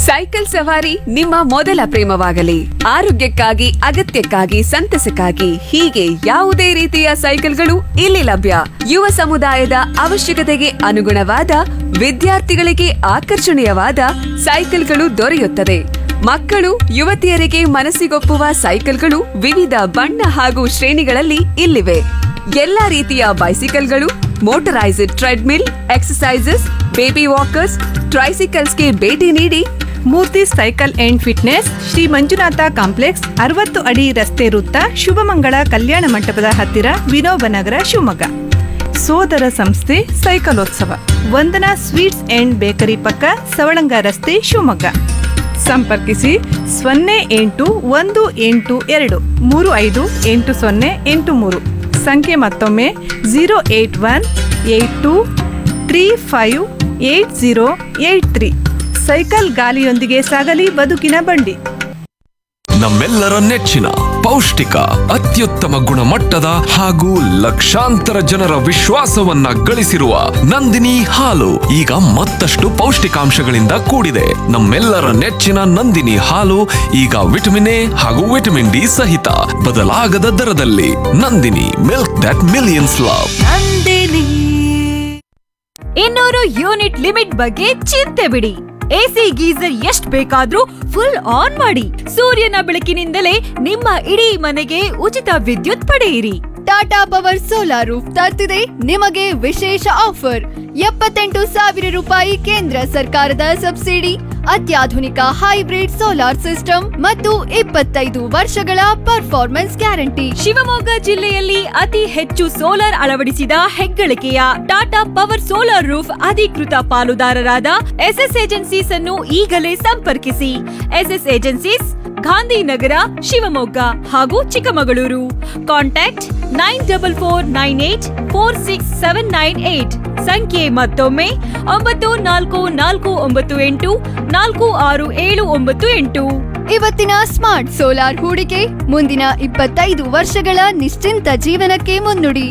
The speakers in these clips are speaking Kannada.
ಸೈಕಲ್ ಸವಾರಿ ನಿಮ್ಮ ಮೊದಲ ಪ್ರೇಮವಾಗಲಿ ಆರೋಗ್ಯಕ್ಕಾಗಿ ಅಗತ್ಯಕ್ಕಾಗಿ ಸಂತಸಕ್ಕಾಗಿ ಹೀಗೆ ಯಾವುದೇ ರೀತಿಯ ಸೈಕಲ್ಗಳು ಇಲ್ಲಿ ಲಭ್ಯ ಯುವ ಸಮುದಾಯದ ಅವಶ್ಯಕತೆಗೆ ಅನುಗುಣವಾದ ವಿದ್ಯಾರ್ಥಿಗಳಿಗೆ ಆಕರ್ಷಣೀಯವಾದ ಸೈಕಲ್ಗಳು ದೊರೆಯುತ್ತದೆ ಮಕ್ಕಳು ಯುವತಿಯರಿಗೆ ಮನಸ್ಸಿಗೊಪ್ಪುವ ಸೈಕಲ್ಗಳು ವಿವಿಧ ಬಣ್ಣ ಹಾಗೂ ಶ್ರೇಣಿಗಳಲ್ಲಿ ಇಲ್ಲಿವೆ ಎಲ್ಲಾ ರೀತಿಯ ಬೈಸಿಕಲ್ಗಳು motorised treadmill exercises baby walkers ಟ್ರೈಸಿಕಲ್ಸ್ಗೆ ಭೇಟಿ ನೀಡಿ Murthy cycle and fitness Shri Manjunatha complex ಅರವತ್ತು ಅಡಿ ರಸ್ತೆ ವೃತ್ತ ಶುಭಮಂಗಳ ಕಲ್ಯಾಣ ಮಂಟಪದ ಹತ್ತಿರ ವಿನೋಬ ನಗರ ಶಿವಮೊಗ್ಗ ಸೋದರ ಸಂಸ್ಥೆ ಸೈಕಲೋತ್ಸವ ವಂದನಾ ಸ್ವೀಟ್ಸ್ ಅಂಡ್ ಬೇಕರಿ ಪಕ್ಕ ಸವಳಂಗ ರಸ್ತೆ ಶಿವಮೊಗ್ಗ ಸಂಪರ್ಕಿಸಿ ಸೊನ್ನೆ ಎಂಟು ಒಂದು ಎಂಟು ಎರಡು ಮೂರು ಐದು ಎಂಟು ಸೊನ್ನೆ ಎಂಟು ಮೂರು ಸಂಖ್ಯೆ ಮತ್ತೊಮ್ಮೆ zero eight one eight two three five eight zero eight three cycle ಗಾಲಿಯೊಂದಿಗೆ ಸಾಗಲಿ ಬದುಕಿನ ಬಂಡಿ ನಮ್ಮೆಲ್ಲರ ನೆಚ್ಚಿನ ಪೌಷ್ಟಿಕ ಅತ್ಯುತ್ತಮ ಗುಣಮಟ್ಟದ ಹಾಗೂ ಲಕ್ಷಾಂತರ ಜನರ ವಿಶ್ವಾಸವನ್ನ ಗಳಿಸಿರುವ ನಂದಿನಿ ಹಾಲು ಈಗ ಮತ್ತಷ್ಟು ಪೌಷ್ಟಿಕಾಂಶಗಳಿಂದ ಕೂಡಿದೆ ನಮ್ಮೆಲ್ಲರ ನೆಚ್ಚಿನ ನಂದಿನಿ ಹಾಲು ಈಗ ವಿಟಮಿನ್ ಎ ಹಾಗೂ ವಿಟಮಿನ್ ಡಿ ಸಹಿತ ಬದಲಾಗದ ದರದಲ್ಲಿ Nandini milk that millions love ಇನ್ನೂರು ಯೂನಿಟ್ ಲಿಮಿಟ್ ಬಗ್ಗೆ ಚಿಂತೆ ಬಿಡಿ ಎಸಿ ಗೀಸರ್ ಎಷ್ಟ್ ಬೇಕಾದ್ರೂ ಫುಲ್ ಆನ್ ಮಾಡಿ ಸೂರ್ಯನ ಬೆಳಕಿನಿಂದಲೇ ನಿಮ್ಮ ಇಡೀ ಮನೆಗೆ ಉಚಿತ ವಿದ್ಯುತ್ ಪಡೆಯಿರಿ ಟಾಟಾ ಪವರ್ ಸೋಲಾರ್ ರೂಫ್ ತರ್ತಿದೆ ನಿಮಗೆ ವಿಶೇಷ ಆಫರ್ ಎಪ್ಪತ್ತೆಂಟು ಸಾವಿರ ರೂಪಾಯಿ ಕೇಂದ್ರ ಸರ್ಕಾರದ ಸಬ್ಸಿಡಿ ಅತ್ಯಾಧುನಿಕ ಹೈಬ್ರಿಡ್ ಸೋಲಾರ್ ಸಿಸ್ಟಮ್ ಮತ್ತು ಇಪ್ಪತ್ತೈದು ವರ್ಷಗಳ ಪರ್ಫಾರ್ಮೆನ್ಸ್ ಗ್ಯಾರಂಟಿ ಶಿವಮೊಗ್ಗ ಜಿಲ್ಲೆಯಲ್ಲಿ ಅತಿ ಹೆಚ್ಚು ಸೋಲಾರ್ ಅಳವಡಿಸಿದ ಹೆಗ್ಗಳಿಕೆಯ ಟಾಟಾ ಪವರ್ ಸೋಲಾರ್ ರೂಫ್ ಅಧಿಕೃತ ಪಾಲುದಾರರಾದ ಎಸ್ಎಸ್ ಏಜೆನ್ಸೀಸ್ ಅನ್ನು ಈಗಲೇ ಸಂಪರ್ಕಿಸಿ ಎಸ್ಎಸ್ ಏಜೆನ್ಸೀಸ್ ಗಾಂಧಿನಗರ ಶಿವಮೊಗ್ಗ ಹಾಗೂ Chikkamagaluru contact nine double four nine eight four six seven nine eight ಸಂಖ್ಯೆ ಮತ್ತೊಮ್ಮೆ ಒಂಬತ್ತು ನಾಲ್ಕು ನಾಲ್ಕು ಒಂಬತ್ತು ಎಂಟು ನಾಲ್ಕು ಆರು ಏಳು ಒಂಬತ್ತು ಎಂಟು ಇವತ್ತಿನ ಸ್ಮಾರ್ಟ್ ಸೋಲಾರ್ ಹೂಡಿಕೆ ಮುಂದಿನ ಇಪ್ಪತ್ತೈದು ವರ್ಷಗಳ ನಿಶ್ಚಿಂತ ಜೀವನಕ್ಕೆ ಮುನ್ನುಡಿ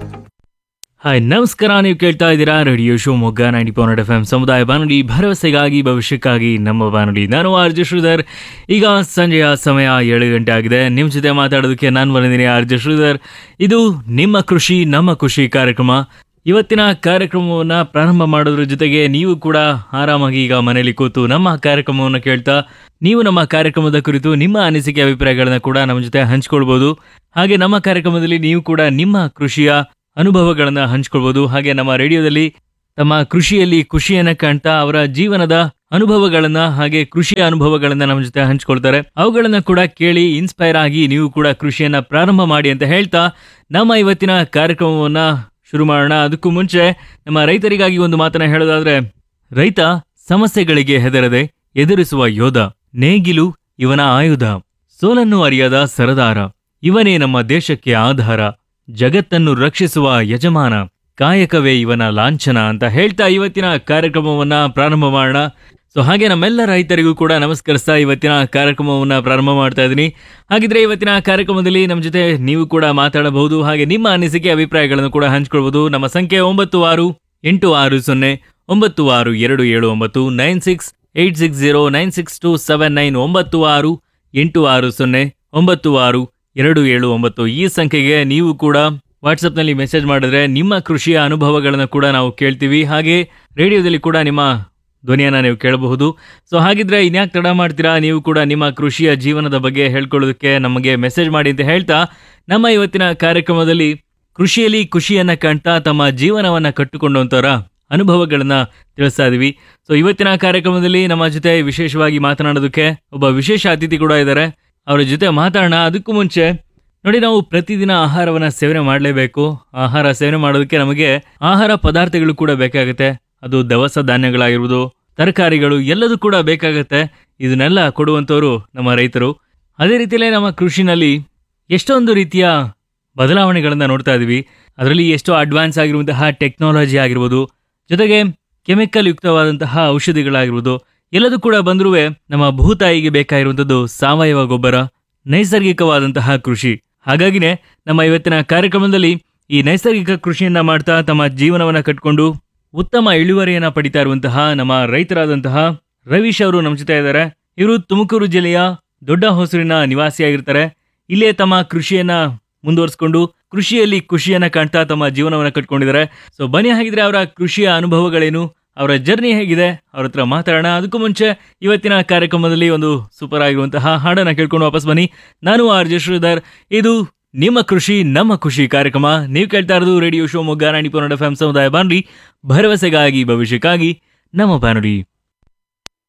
ಹಾಯ್ ನಮಸ್ಕಾರ ನೀವು ಕೇಳ್ತಾ ಇದ್ದೀರಾ radio Shivamogga ninety point F M ಸಮುದಾಯ ಬಾನುಲಿ ಭರವಸೆಗಾಗಿ ಭವಿಷ್ಯಕ್ಕಾಗಿ ನಮ್ಮ ಬಾನುಲಿ ನಾನು ಆರ್ ಜೆ ಶ್ರೀಧರ್ ಈಗ ಸಂಜೆಯ ಸಮಯ ಏಳು ಗಂಟೆ ಆಗಿದೆ ನಿಮ್ಮ ಜೊತೆ ಮಾತಾಡೋದಕ್ಕೆ ನಾನು ಬಂದಿದ್ದೀನಿ ಆರ್ ಜೆ ಶ್ರೀಧರ್ ಇದು ನಿಮ್ಮ ಕೃಷಿ ನಮ್ಮ ಖುಷಿ ಕಾರ್ಯಕ್ರಮ ಇವತ್ತಿನ ಕಾರ್ಯಕ್ರಮವನ್ನು ಪ್ರಾರಂಭ ಮಾಡೋದ್ರ ಜೊತೆಗೆ ನೀವು ಕೂಡ ಆರಾಮಾಗಿ ಈಗ ಮನೆಯಲ್ಲಿ ಕೂತು ನಮ್ಮ ಕಾರ್ಯಕ್ರಮವನ್ನು ಕೇಳ್ತಾ ನೀವು ನಮ್ಮ ಕಾರ್ಯಕ್ರಮದ ಕುರಿತು ನಿಮ್ಮ ಅನಿಸಿಕೆ ಅಭಿಪ್ರಾಯಗಳನ್ನ ಕೂಡ ನಮ್ಮ ಜೊತೆ ಹಂಚ್ಕೊಳ್ಬೋದು ಹಾಗೆ ನಮ್ಮ ಕಾರ್ಯಕ್ರಮದಲ್ಲಿ ನೀವು ಕೂಡ ನಿಮ್ಮ ಕೃಷಿಯ ಅನುಭವಗಳನ್ನ ಹಂಚ್ಕೊಳ್ಬೋದು ಹಾಗೆ ನಮ್ಮ ರೇಡಿಯೋದಲ್ಲಿ ತಮ್ಮ ಕೃಷಿಯಲ್ಲಿ ಖುಷಿಯನ್ನ ಕಾಣ್ತಾ ಅವರ ಜೀವನದ ಅನುಭವಗಳನ್ನ ಹಾಗೆ ಕೃಷಿಯ ಅನುಭವಗಳನ್ನ ನಮ್ಮ ಜೊತೆ ಹಂಚ್ಕೊಳ್ತಾರೆ ಅವುಗಳನ್ನ ಕೂಡ ಕೇಳಿ ಇನ್ಸ್ಪೈರ್ ಆಗಿ ನೀವು ಕೂಡ ಕೃಷಿಯನ್ನ ಪ್ರಾರಂಭ ಮಾಡಿ ಅಂತ ಹೇಳ್ತಾ ನಮ್ಮ ಇವತ್ತಿನ ಕಾರ್ಯಕ್ರಮವನ್ನ ಶುರು ಮಾಡೋಣ ಅದಕ್ಕೂ ಮುಂಚೆ ನಮ್ಮ ರೈತರಿಗಾಗಿ ಒಂದು ಮಾತನ್ನ ಹೇಳೋದಾದ್ರೆ ರೈತ ಸಮಸ್ಯೆಗಳಿಗೆ ಹೆದರದೆ ಎದುರಿಸುವ ಯೋಧ ನೇಗಿಲು ಇವನ ಆಯುಧ ಸೋಲನ್ನು ಅರಿಯದ ಸರದಾರ ಇವನೇ ನಮ್ಮ ದೇಶಕ್ಕೆ ಆಧಾರ ಜಗತ್ತನ್ನು ರಕ್ಷಿಸುವ ಯಜಮಾನ ಕಾಯಕವೇ ಇವನ ಲಾಂಛನ ಅಂತ ಹೇಳ್ತಾ ಇವತ್ತಿನ ಕಾರ್ಯಕ್ರಮವನ್ನ ಪ್ರಾರಂಭ ಮಾಡೋಣ ಸೊ ಹಾಗೆ ನಮ್ಮೆಲ್ಲ ರೈತರಿಗೂ ಕೂಡ ನಮಸ್ಕರಿಸ್ತಾ ಇವತ್ತಿನ ಕಾರ್ಯಕ್ರಮವನ್ನ ಪ್ರಾರಂಭ ಮಾಡ್ತಾ ಇದ್ದೀನಿ ಹಾಗಿದ್ರೆ ಇವತ್ತಿನ ಕಾರ್ಯಕ್ರಮದಲ್ಲಿ ನಮ್ಮ ಜೊತೆ ನೀವು ಕೂಡ ಮಾತಾಡಬಹುದು ಹಾಗೆ ನಿಮ್ಮ ಅನಿಸಿಕೆ ಅಭಿಪ್ರಾಯಗಳನ್ನು ಕೂಡ ಹಂಚ್ಕೊಳ್ಬಹುದು ನಮ್ಮ ಸಂಖ್ಯೆ ಒಂಬತ್ತು ಆರು ಎಂಟು ಆರು ಸೊನ್ನೆ ಒಂಬತ್ತು ಆರು ಎರಡು ಏಳು ಒಂಬತ್ತು nine six eight six zero nine six two seven nine ಒಂಬತ್ತು ಆರು ಎಂಟು ಆರು ಸೊನ್ನೆ ಒಂಬತ್ತು ಆರು ಎರಡು ಏಳು ಒಂಬತ್ತು ಈ ಸಂಖ್ಯೆಗೆ ನೀವು ಕೂಡ ವಾಟ್ಸಪ್ನಲ್ಲಿ ಮೆಸೇಜ್ ಮಾಡಿದ್ರೆ ನಿಮ್ಮ ಕೃಷಿಯ ಅನುಭವಗಳನ್ನು ಕೂಡ ನಾವು ಕೇಳ್ತೀವಿ ಹಾಗೆ ರೇಡಿಯೋದಲ್ಲಿ ಕೂಡ ನಿಮ್ಮ ಧ್ವನಿಯನ್ನ ನೀವು ಕೇಳಬಹುದು ಸೊ ಹಾಗಿದ್ರೆ ಇನ್ಯಾಕೆ ತಡ ಮಾಡ್ತೀರಾ ನೀವು ಕೂಡ ನಿಮ್ಮ ಕೃಷಿಯ ಜೀವನದ ಬಗ್ಗೆ ಹೇಳ್ಕೊಳ್ಳೋದಕ್ಕೆ ನಮಗೆ ಮೆಸೇಜ್ ಮಾಡಿ ಅಂತ ಹೇಳ್ತಾ ನಮ್ಮ ಇವತ್ತಿನ ಕಾರ್ಯಕ್ರಮದಲ್ಲಿ ಕೃಷಿಯಲ್ಲಿ ಖುಷಿಯನ್ನ ಕಾಣ್ತಾ ತಮ್ಮ ಜೀವನವನ್ನ ಕಟ್ಟಿಕೊಂಡಂತರ ಅನುಭವಗಳನ್ನ ತಿಳಿಸ್ತಾ ಇದೀವಿ ಸೊ ಇವತ್ತಿನ ಕಾರ್ಯಕ್ರಮದಲ್ಲಿ ನಮ್ಮ ಜೊತೆ ವಿಶೇಷವಾಗಿ ಮಾತನಾಡೋದಕ್ಕೆ ಒಬ್ಬ ವಿಶೇಷ ಅತಿಥಿ ಕೂಡ ಇದ್ದಾರೆ ಅವರ ಜೊತೆ ಮಾತಾಡೋಣ ಅದಕ್ಕೂ ಮುಂಚೆ ನೋಡಿ ನಾವು ಪ್ರತಿದಿನ ಆಹಾರವನ್ನ ಸೇವನೆ ಮಾಡಲೇಬೇಕು ಆಹಾರ ಸೇವನೆ ಮಾಡೋದಕ್ಕೆ ನಮಗೆ ಆಹಾರ ಪದಾರ್ಥಗಳು ಕೂಡ ಬೇಕಾಗುತ್ತೆ ಅದು ದವಸ ಧಾನ್ಯಗಳಾಗಿರ್ಬೋದು ತರಕಾರಿಗಳು ಎಲ್ಲದೂ ಕೂಡ ಬೇಕಾಗುತ್ತೆ ಇದನ್ನೆಲ್ಲ ಕೊಡುವಂಥವ್ರು ನಮ್ಮ ರೈತರು ಅದೇ ರೀತಿಯಲ್ಲೇ ನಮ್ಮ ಕೃಷಿನಲ್ಲಿ ಎಷ್ಟೊಂದು ರೀತಿಯ ಬದಲಾವಣೆಗಳನ್ನ ನೋಡ್ತಾ ಇದೀವಿ ಅದರಲ್ಲಿ ಎಷ್ಟೋ ಅಡ್ವಾನ್ಸ್ ಆಗಿರುವಂತಹ ಟೆಕ್ನಾಲಜಿ ಆಗಿರ್ಬೋದು ಜೊತೆಗೆ ಕೆಮಿಕಲ್ ಯುಕ್ತವಾದಂತಹ ಔಷಧಿಗಳಾಗಿರ್ಬೋದು ಎಲ್ಲದೂ ಕೂಡ ಬಂದ್ರೂ ನಮ್ಮ ಭೂತಾಯಿಗೆ ಬೇಕಾಗಿರುವಂಥದ್ದು ಸಾವಯವ ಗೊಬ್ಬರ ನೈಸರ್ಗಿಕವಾದಂತಹ ಕೃಷಿ ಹಾಗಾಗಿನೇ ನಮ್ಮ ಇವತ್ತಿನ ಕಾರ್ಯಕ್ರಮದಲ್ಲಿ ಈ ನೈಸರ್ಗಿಕ ಕೃಷಿಯನ್ನ ಮಾಡ್ತಾ ತಮ್ಮ ಜೀವನವನ್ನ ಕಟ್ಕೊಂಡು ಉತ್ತಮ ಇಳುವರಿಯನ್ನ ಪಡಿತಾ ಇರುವಂತಹ ನಮ್ಮ ರೈತರಾದಂತಹ ರವೀಶ್ ಅವರು ನಮ್ಮ ಜೊತೆ ಇದ್ದಾರೆ ಇವರು ತುಮಕೂರು ಜಿಲ್ಲೆಯ ದೊಡ್ಡ ಹೊಸೂರಿನ ನಿವಾಸಿಯಾಗಿರ್ತಾರೆ ಇಲ್ಲೇ ತಮ್ಮ ಕೃಷಿಯನ್ನ ಮುಂದುವರಿಸಿಕೊಂಡು ಕೃಷಿಯಲ್ಲಿ ಖುಷಿಯನ್ನ ಕಾಣ್ತಾ ತಮ್ಮ ಜೀವನವನ್ನ ಕಟ್ಕೊಂಡಿದ್ದಾರೆ ಸೊ ಬನ್ನಿ ಹಾಗಿದ್ರೆ ಅವರ ಕೃಷಿಯ ಅನುಭವಗಳೇನು ಅವರ ಜರ್ನಿ ಹೇಗಿದೆ ಅವ್ರ ಹತ್ರ ಮಾತಾಡೋಣ ಅದಕ್ಕೂ ಮುಂಚೆ ಇವತ್ತಿನ ಕಾರ್ಯಕ್ರಮದಲ್ಲಿ ಒಂದು ಸೂಪರ್ ಆಗಿರುವಂತಹ ಹಾಡನ್ನ ಕೇಳ್ಕೊಂಡು ವಾಪಸ್ ಬನ್ನಿ ನಾನು ಆರ್ ಜೆ ಶ್ರೀಧರ್ ಇದು ನಿಮ್ಮ ಕೃಷಿ ನಮ್ಮ ಖುಷಿ ಕಾರ್ಯಕ್ರಮ ನೀವು ಕೇಳ್ತಾ ಇರೋದು ರೇಡಿಯೋ ಶಿವಮೊಗ್ಗ ನಾಡಿ ಎಫ್ ಎಂ ಸಮುದಾಯ ಬಾನುಲಿ ಭರವಸೆಗಾಗಿ ಭವಿಷ್ಯಕ್ಕಾಗಿ ನಮ್ಮ ಬಾನುಲಿ